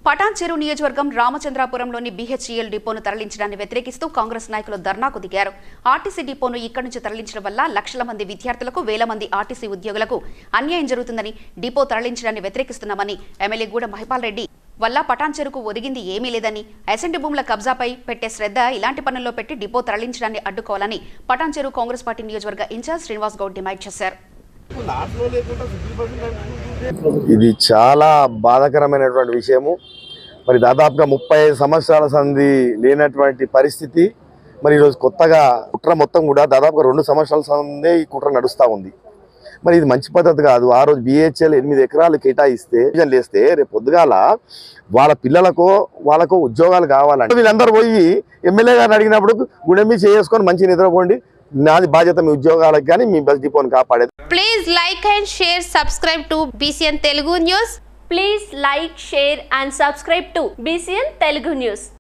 పటాన్ చెరువు నియోజకవర్గం రామచంద్రాపురంలోని బీహెచ్ఈఎల్ డిపోను తరలించడాన్ని వ్యతిరేకిస్తూ కాంగ్రెస్ నాయకులు ధర్నాకు దిగారు ఆర్టీసీ డిపోను ఇక్కడి నుంచి తరలించడం వల్ల లక్షల మంది విద్యార్థులకు వేల మంది ఆర్టీసీ ఉద్యోగులకు అన్యాయం జరుగుతుందని డిపో తరలించడాన్ని వ్యతిరేకిస్తున్నామని ఎమ్మెల్యే గూడ మహిపాల్ రెడ్డి వల్ల పటాన్ చెరుకు ఒదిగింది ఏమీ లేదని అసెంబ్లీ భూముల కబ్జాపై పెట్టే శ్రద్ధ ఇలాంటి పనుల్లో పెట్టి డిపో తరలించడాన్ని అడ్డుకోవాలని పటాన్ చెరువు కాంగ్రెస్ పార్టీ నియోజకవర్గ ఇన్ఛార్జ్ శ్రీనివాస్ గౌడ్ డిమాండ్ చేశారు ఇది చాలా బాధాకరమైనటువంటి విషయము మరి దాదాపుగా ముప్పై సంవత్సరాల సంధి లేనటువంటి పరిస్థితి మరి ఈరోజు కొత్తగా కుట్ర మొత్తం కూడా దాదాపుగా రెండు సంవత్సరాల సందే ఈ కుట్ర నడుస్తూ ఉంది మరి ఇది మంచి పద్ధతి కాదు ఆ రోజు బిహెచ్ఎల్ ఎనిమిది ఎకరాలు కేటాయిస్తే డివిజన్ లేస్తే రేపు పొద్దుగాల వాళ్ళ పిల్లలకు వాళ్ళకు ఉద్యోగాలు కావాలంటే వీళ్ళందరూ పోయి ఎమ్మెల్యే గారిని అడిగినప్పుడు గుడెమ్మి చేసుకొని మంచి నిద్రపోండి నాది బాధ్యత మీ ఉద్యోగాలకు కానీ మీ బస్ డిపోని కాపాడేది Please like and share, subscribe to BCN Telugu News. Please like, share and subscribe to BCN Telugu News.